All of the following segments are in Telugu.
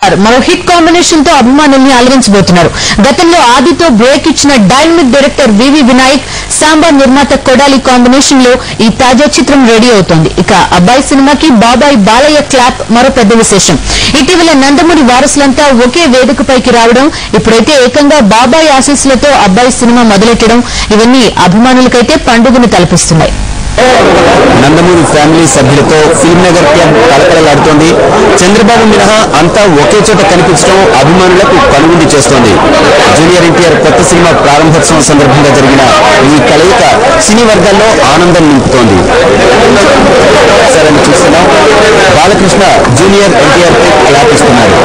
మరో హిట్ కాంబినేషన్ తో అభిమానుల్ని అలరించబోతున్నారు గతంలో ఆదితో బ్రేక్ ఇచ్చిన డైనమిక్ డైరెక్టర్ వివి వినాయక్ సాంబా నిర్మాత కొడాలి కాంబినేషన్ లో ఈ తాజా చిత్రం రెడీ అవుతోంది ఇక అబ్బాయి సినిమాకి బాబాయ్ బాలయ్య క్లాప్ మరో పెద్ద విశేషం ఇటీవల నందమూరి వారసులంతా ఒకే వేదికపైకి రావడం ఇప్పుడైతే ఏకంగా బాబాయ్ ఆశీస్సులతో అబ్బాయి సినిమా మొదలెట్టడం ఇవన్నీ అభిమానులకైతే పండుగను తలపిస్తున్నాయి నందమూరి ఫ్యామిలీ సభ్యులతో ఫిల్మ్ నగర్ క్లబ్ కలకలలాడుతోంది చంద్రబాబు మినహా అంతా ఒకే చోట కనిపించడం అభిమానులకు కనువిందు చేస్తోంది జూనియర్ ఎన్టీఆర్ కొత్త సినిమా ప్రారంభోత్సవం సందర్భంగా జరిగిన ఈ కలయిక సినీ వర్గాల్లో ఆనందం నింపుతోంది సరే చూస్తున్నాం బాలకృష్ణ జూనియర్ ఎన్టీఆర్ పై క్లాప్ ఇస్తున్నారు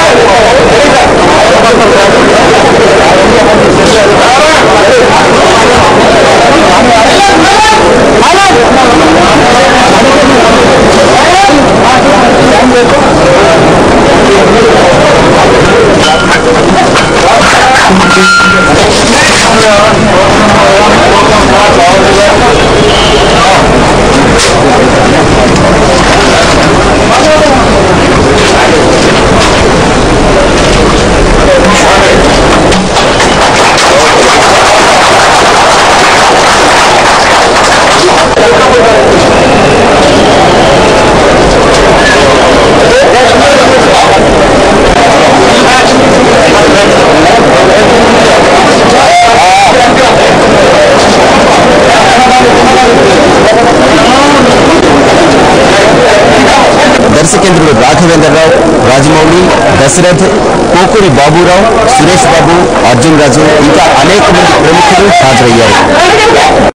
దర్శకేంద్రుడు రాఘవేంద్రరావు రాజమౌళి దశరథ్ కోకూరి బాబురావు సురేష్ బాబు అర్జున్ రాజు ఇంకా అనేక మంది ప్రముఖులు హాజరయ్యారు